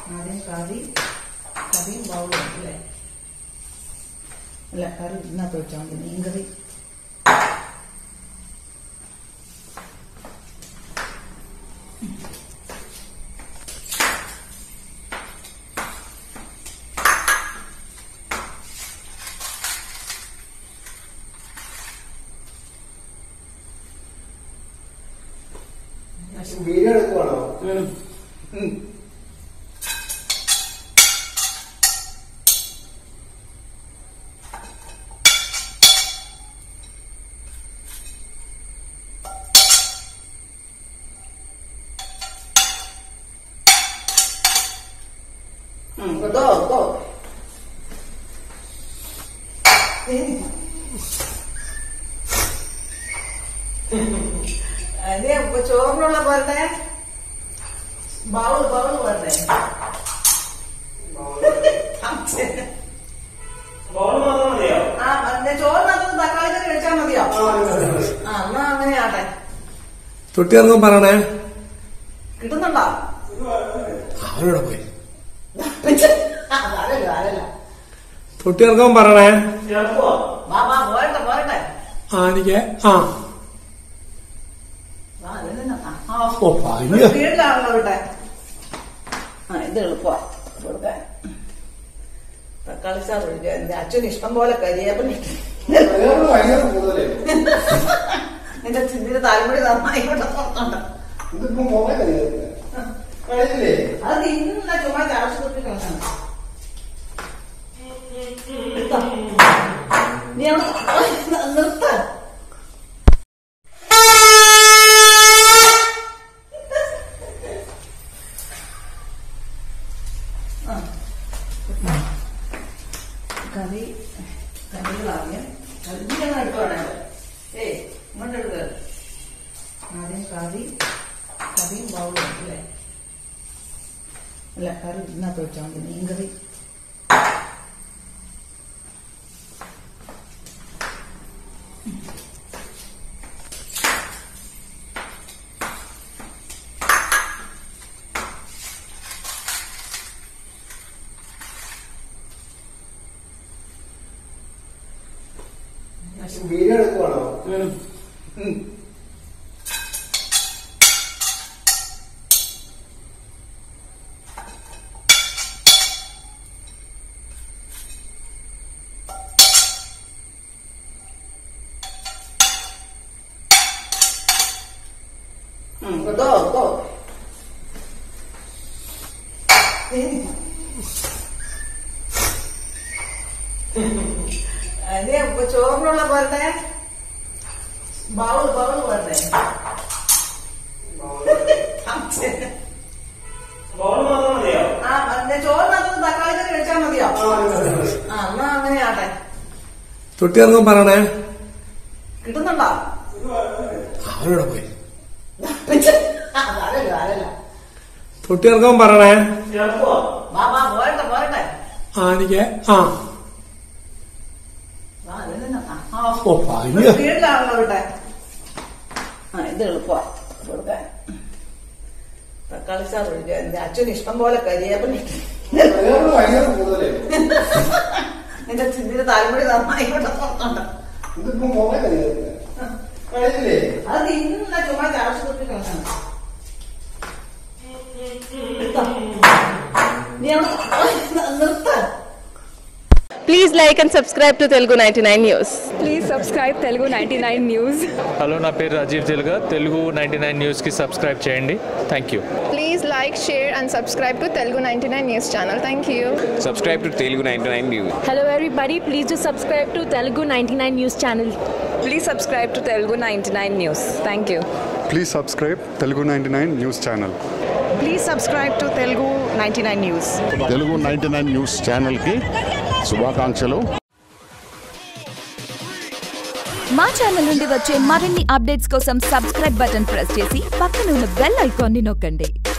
ആദ്യം കറി കറിയും ബൗളും അല്ലേ അല്ല കറി ഇതിനകത്ത് വെച്ചാൽ മതി മീൻകറി വീഡിയോ എടുക്കുവാണോ കേട്ടോ കേട്ടോ അതെ ഇപ്പൊ ചോറിനുള്ള പോരട്ടെ ബൗള് ബൗള് പോരട്ടെ ബോൾ മാത്രം മതിയോ ആ മറ്റേ ചോറിനകത്ത് തക്കാളി കറി വെച്ചാൽ മതിയോ ആ എന്നാ അങ്ങനെ ആട്ടെ തൊട്ടിയിറങ്ങും പറയണേ കിട്ടുന്നുണ്ടോ അവനോട് പോയി ആ, അതല്ല അതല്ല തൊട്ടിയിറങ്ങും പറയണേ ചേർക്കുവോ വാ വാ പോരട്ടെ പോരട്ടെ ആ എനിക്ക് ആ വാ അത് തന്നെ ആ ഓ പയ്യ വീട്ടിലാണല്ലോ ഇവിടെ ആ ഇത് എളുപ്പമാ കൊടുക്കാൻ തക്കാളി സാർ ഒഴിക്കുക എന്റെ അച്ഛന് ഇഷ്ടം പോലെ കരിയേപ്പൻ അയാളോട് ഭയങ്കര കൂടുതലേ എന്റെ ചിന്തിന് താല്പര്യ നന്നായി കൊണ്ട് പുറത്തുണ്ട് ഇതിപ്പോ മോളെ കഴിയുന്നത് കഴിയില്ലേ അത് തിന്നുന്ന ചുമ്മാ ചാർജ് കുത്തി കളഞ്ഞാണ് എടുത്തോ. നീ അവിടെ നിർത്ത കറി കറികളാദ്യം കറിഞ്ഞാണ് എടുത്തോണേ ഏയ് ഇങ്ങോട്ട് എടുക്ക ആദ്യം കറി കറിയും ബൗളും അല്ലേ അല്ല കറി ഇതിനകത്ത് വെച്ചാൽ മതി മീൻകറി വീഡിയോ എടുക്കുവാണോ കേട്ടോ കേട്ടോ അതെ ഇപ്പൊ ചോറിനുള്ള പോരട്ടെ ബൗള് ബൗള് പോരട്ടെ ബോൾ മാത്രം മതിയോ ആ മറ്റേ ചോറിനകത്ത് തക്കാളി കറി വെച്ചാൽ മതിയോ ആ എന്നാ അങ്ങനെ ആട്ടെ തൊട്ടിയിറങ്ങും പറയണേ കിട്ടുന്നുണ്ടോ അവനോട് പോയി ആ, അതല്ല അതല്ല തൊട്ടിയിറങ്ങും പറയണേ ചേർക്കുവോ വാ വാ പോരട്ടെ പോരട്ടെ ആ എനിക്ക് ആ വാ അത് തന്നെ ആ ഓ പയ്യ വീട്ടിലാണല്ലോ ഇവിടെ ആ ഇത് എളുപ്പമാ കൊടുക്കാൻ തക്കാളി സാർ ഒഴിക്കുക എന്റെ അച്ഛന് ഇഷ്ടം പോലെ കരിയേപ്പൻ അയാളോട് ഭയങ്കര കൂടുതലേ എന്റെ ചിന്തിന് താല്പര്യ നന്നായി കൊണ്ട് പുറത്തുണ്ട് ഇതിപ്പോ മോളെ കഴിയുന്നത് കഴിയില്ലേ അത് തിന്നുന്ന ചുമ്മാ ചാർജ് കുത്തി കളഞ്ഞാണ് എടുത്തോ. നീ അവിടെ നിർത്ത Please like and subscribe to Telugu 99 News. Please subscribe Telugu ninety nine news hello నా పేరు రాజీవ్ తెలుగా తెలుగు నైంటీ నైన్ న్యూస్కి సబ్స్క్రైబ్ చేయండి thank you Please like, share, and subscribe to Telugu 99 News channel. Thank you. subscribe to Telugu 99 News. Hello everybody, please do subscribe to Telugu 99 News channel. Please subscribe to Telugu ninety nine news thank you please subscribe Telugu ninety nine news channel please subscribe to Telugu ninety nine news Telugu ninety nine news ఛానల్కి శుభాకాంక్షలు మా channel నుండి వచ్చే మరిన్ని updates కోసం subscribe button press చేసి పక్కన ఉన్న బెల్ ఐకాన్ని నొక్కండి